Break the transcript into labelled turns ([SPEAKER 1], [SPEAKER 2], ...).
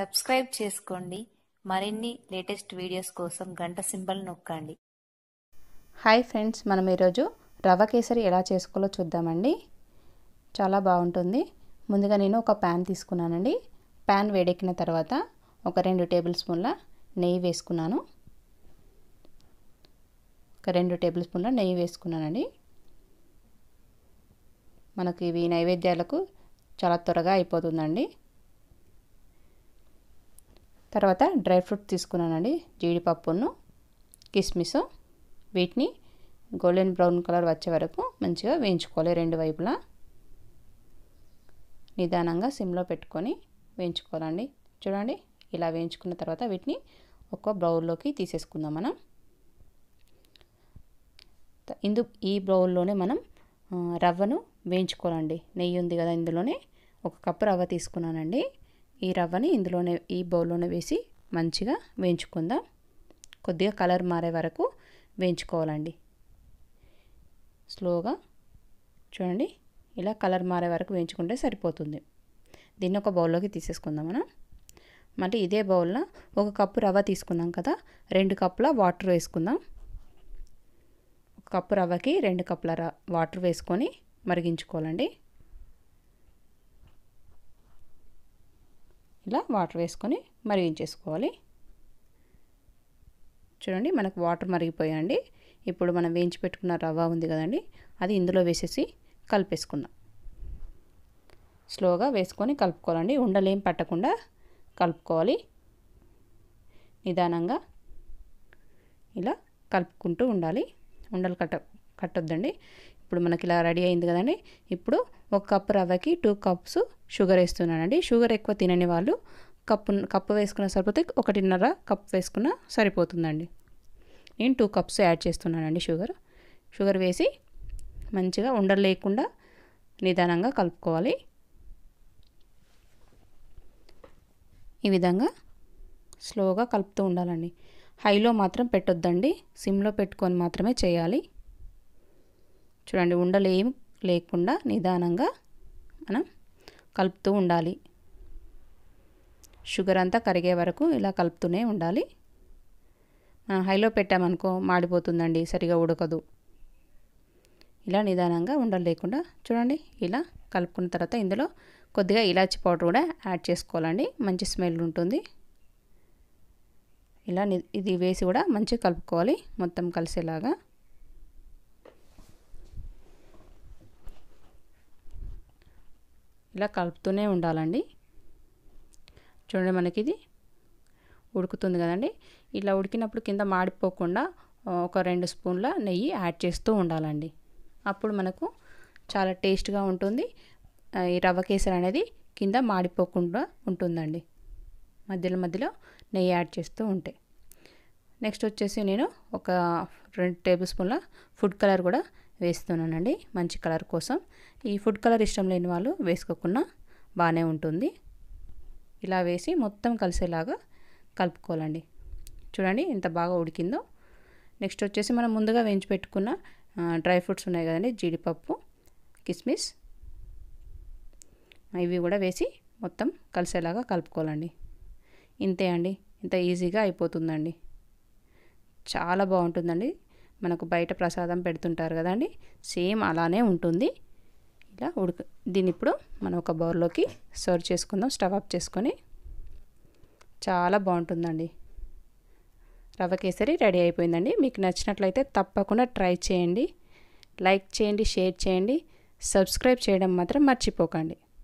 [SPEAKER 1] subscribe చేసుకోండి మరిన్ని latest videos కోసం గంట సింబల్ నొక్కండి
[SPEAKER 2] హాయ్ ఫ్రెండ్స్ మనం ఈరోజు రవ్వ కేసరి ఎలా చేసుకోవాలో చూద్దామండి చాలా బాగుంటుంది ముందుగా నేను ఒక ప్యాన్ తీసుకున్నానండి ప్యాన్ వేడెక్కిన తర్వాత ఒక రెండు టేబుల్ స్పూన్ల నెయ్యి వేసుకున్నాను ఒక రెండు టేబుల్ స్పూన్ల నెయ్యి వేసుకున్నానండి మనకు ఇవి నైవేద్యాలకు చాలా త్వరగా అయిపోతుందండి తర్వాత డ్రై ఫ్రూట్ తీసుకున్నానండి జీడిపప్పును కిస్మిస్ వీటిని గోల్డెన్ బ్రౌన్ కలర్ వచ్చే వరకు మంచిగా వేయించుకోవాలి రెండు వైపులా నిదానంగా సిమ్లో పెట్టుకొని వేయించుకోవాలండి చూడండి ఇలా వేయించుకున్న తర్వాత వీటిని ఒక బౌల్లోకి తీసేసుకుందాం మనం ఇందు ఈ బౌల్లోనే మనం రవ్వను వేయించుకోవాలండి నెయ్యి ఉంది కదా ఇందులోనే ఒక కప్పు రవ్వ తీసుకున్నానండి ఈ రవ్వని ఇందులోనే ఈ బౌల్లోనే వేసి మంచిగా వేయించుకుందాం కొద్దిగా కలర్ మారే వరకు వేయించుకోవాలండి స్లోగా చూడండి ఇలా కలర్ మారే వరకు వేయించుకుంటే సరిపోతుంది దీన్ని ఒక బౌల్లోకి తీసేసుకుందాం మనం మళ్ళీ ఇదే బౌల్లో ఒక కప్పు రవ్వ తీసుకున్నాం కదా రెండు కప్పుల వాటర్ వేసుకుందాం ఒక కప్పు రవ్వకి రెండు కప్పుల వాటర్ వేసుకొని మరిగించుకోవాలండి ఇలా వాటర్ వేసుకొని మరిగించేసుకోవాలి చూడండి మనకు వాటర్ మరిగిపోయండి ఇప్పుడు మనం వేయించి పెట్టుకున్న రవ్వ ఉంది కదండి అది ఇందులో వేసేసి కలిపేసుకుందాం స్లోగా వేసుకొని కలుపుకోవాలండి ఉండలేం పట్టకుండా కలుపుకోవాలి నిదానంగా ఇలా కలుపుకుంటూ ఉండాలి ఉండలు కట్ట కట్టొద్దండి ఇప్పుడు మనకి ఇలా రెడీ అయింది కదండి ఇప్పుడు ఒక కప్పు రవ్వకి టూ కప్స్ షుగర్ వేస్తున్నానండి షుగర్ ఎక్కువ తినని వాళ్ళు కప్పు కప్పు వేసుకున్న సరిపోతే ఒకటిన్నర కప్ వేసుకున్న సరిపోతుందండి నేను టూ కప్స్ యాడ్ చేస్తున్నానండి షుగర్ షుగర్ వేసి మంచిగా ఉండలు లేకుండా నిదానంగా కలుపుకోవాలి ఈ విధంగా స్లోగా కలుపుతూ ఉండాలండి హైలో మాత్రం పెట్టొద్దండి సిమ్లో పెట్టుకొని మాత్రమే చేయాలి చూడండి ఉండలు ఏం లేకుండా నిదానంగా మనం కలుపుతూ ఉండాలి షుగర్ అంతా కరిగే వరకు ఇలా కలుపుతూనే ఉండాలి హైలో పెట్టామనుకో మాడిపోతుందండి సరిగా ఉడకదు ఇలా నిదానంగా ఉండలు లేకుండా చూడండి ఇలా కలుపుకున్న తర్వాత ఇందులో కొద్దిగా ఇలాచి పౌడర్ కూడా యాడ్ చేసుకోవాలండి మంచి స్మెల్ ఉంటుంది ఇలా ఇది వేసి కూడా మంచిగా కలుపుకోవాలి మొత్తం కలిసేలాగా ఇలా కలుపుతూనే ఉండాలండి చూడండి మనకి ఇది ఉడుకుతుంది కదండి ఇలా ఉడికినప్పుడు కింద మాడిపోకుండా ఒక రెండు స్పూన్ల నెయ్యి యాడ్ చేస్తూ ఉండాలండి అప్పుడు మనకు చాలా టేస్ట్గా ఉంటుంది ఈ రవ్వ కేసరి అనేది కింద మాడిపోకుండా ఉంటుందండి మధ్యలో మధ్యలో నెయ్యి యాడ్ చేస్తూ ఉంటే నెక్స్ట్ వచ్చేసి నేను ఒక రెండు టేబుల్ స్పూన్ల ఫుడ్ కలర్ కూడా వేస్తున్నానండి మంచి కలర్ కోసం ఈ ఫుడ్ కలర్ ఇష్టం లేని వాళ్ళు వేసుకోకుండా బాగానే ఉంటుంది ఇలా వేసి మొత్తం కలిసేలాగా కలుపుకోవాలండి చూడండి ఎంత బాగా ఉడికిందో నెక్స్ట్ వచ్చేసి మనం ముందుగా వేయించి పెట్టుకున్న డ్రై ఫ్రూట్స్ ఉన్నాయి కదండి జీడిపప్పు కిస్మిస్ ఇవి కూడా వేసి మొత్తం కలిసేలాగా కలుపుకోవాలండి ఇంతే అండి ఇంత ఈజీగా అయిపోతుందండి చాలా బాగుంటుందండి మనకు బయట ప్రసాదం పెడుతుంటారు కదండి సేమ్ అలానే ఉంటుంది ఇలా ఉడక దీన్ని ఇప్పుడు మనం ఒక బౌల్లోకి సర్వ్ చేసుకుందాం స్టవ్ ఆఫ్ చేసుకొని చాలా బాగుంటుందండి రవ్వ కేసరి రెడీ అయిపోయిందండి మీకు నచ్చినట్లయితే తప్పకుండా ట్రై చేయండి లైక్ చేయండి షేర్ చేయండి సబ్స్క్రైబ్ చేయడం మాత్రం మర్చిపోకండి